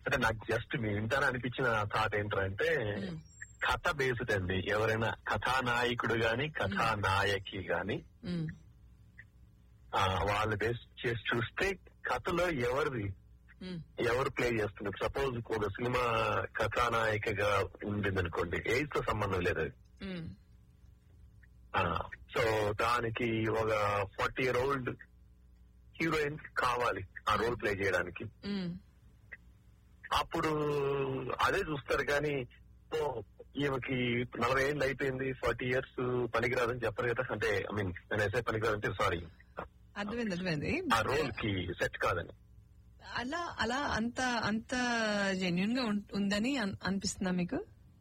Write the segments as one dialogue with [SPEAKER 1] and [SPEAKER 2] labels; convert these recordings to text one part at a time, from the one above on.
[SPEAKER 1] అంటే నాకు జస్ట్ మీ వింటానే అనిపించిన థాట్ ఏంటంటే
[SPEAKER 2] మ్మ్.
[SPEAKER 1] కథ బేస్డ్ అండి ఎవరైనా కథానాయకుడు గాని కథానాయకి గాని
[SPEAKER 2] మ్మ్.
[SPEAKER 1] ఆ, వాళ్ళు బేస్ చేసి చూస్తే కథలో ఎవరిది
[SPEAKER 2] మ్మ్.
[SPEAKER 1] ఎవరు ప్లే చేస్తున్నారు సపోజ్ ఒక సినిమా కథానాయికగా ఉండింది అనుకోండి ఏజ్ తో సంబంధం లేదు అది
[SPEAKER 2] మ్మ్.
[SPEAKER 1] సో దానికి ఒక ఫార్టీ ఇయర్ ఓల్డ్ హీరోయిన్ కావాలి ఆ రోల్ ప్లే చేయడానికి
[SPEAKER 2] మ్మ్.
[SPEAKER 1] అప్పుడు అదే చూస్తారు కానీ ఓ, ఈమెకి నలభై ఏళ్ళు అయిపోయింది ఫార్టీ ఇయర్స్ పనికిరాదని చెప్పరు కదా అంటే ఐ మీన్ నేను వేసే పనికిరాదంటే సారీ
[SPEAKER 2] అర్థమైంది అర్థమైంది
[SPEAKER 1] ఆ రోల్ కి సెట్ కాదని
[SPEAKER 2] అలా అలా అంత అంత జెన్యున్ గా ఉం- ఉందని అన్- అనిపిస్తుందా మీకు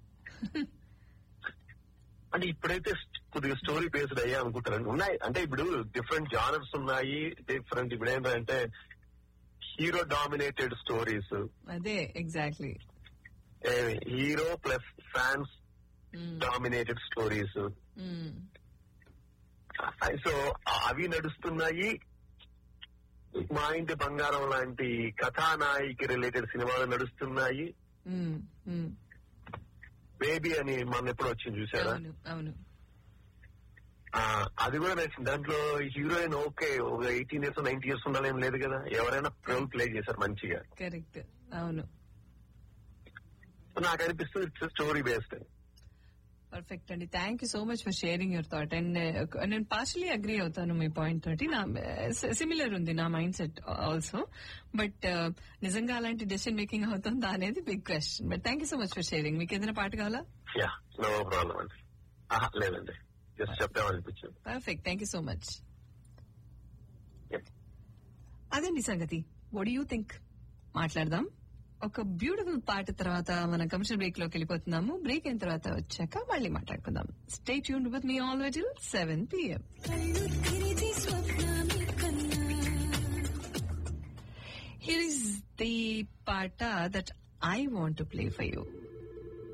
[SPEAKER 1] అంటే ఇప్పుడైతే కొద్దిగా స్టోరీ బేస్డ్ అయ్యా అనుకుంటారండి ఉన్నాయి అంటే ఇప్పుడు డిఫరెంట్ జానర్స్ ఉన్నాయి డిఫరెంట్ ఇప్పుడు ఏంటంటే హీరో డామినేటెడ్ స్టోరీస్
[SPEAKER 2] అదే exactly
[SPEAKER 1] hero plus fans dominated stories so అవి నడుస్తున్నాయి మా ఇంటి బంగారం లాంటి కథానాయికి రిలేటెడ్ సినిమాలు నడుస్తున్నాయి బేబీ అని మన ఎప్పుడు వచ్చింది చూసారా
[SPEAKER 2] అవును అవును
[SPEAKER 1] ఆ, అది కూడా నచ్చింది దాంట్లో హీరోయిన్ ఓకే ఒక ఎయిటీన్ ఇయర్స్ నైన్టీ ఇయర్స్ ఉండాలేం లేదు కదా ఎవరైనా రోల్ ప్లే చేశారు మంచిగా
[SPEAKER 2] కరెక్ట్ అవును
[SPEAKER 1] నాకు అనిపిస్తుంది ఇట్స్ స్టోరీ బేస్డ్
[SPEAKER 2] పర్ఫెక్ట్ అండి thank you so much for sharing your thought and నేను పార్షలీ అగ్రీ అవుతాను మీ పాయింట్ తోటి నా సిమిలర్ ఉంది నా మైండ్ సెట్ ఆల్సో బట్ నిజంగా అలాంటి డెసిషన్ మేకింగ్ అవుతుందా అనేది big question but thank you so much for sharing మీకు ఏదైనా పాట కావాలా
[SPEAKER 1] యా నో ప్రాబ్లం అండి ఆహా, లేదండి జస్ట్ చెప్తామనిపించింది
[SPEAKER 2] perfect thank you so much
[SPEAKER 1] Yeah.
[SPEAKER 2] అదండి సంగతి వడ్ యూ థింక్ మాట్లాడదాం ఒక బ్యూటిఫుల్ పాట తర్వాత మనం కమర్షియల్ బ్రేక్ లోకి వెళ్ళిపోతున్నాము బ్రేక్ అయిన తర్వాత వచ్చాక మళ్ళీ మాట్లాడుకుందాం stay tune with me all వెజిల్ seven PM here is the పాట that I want to play for you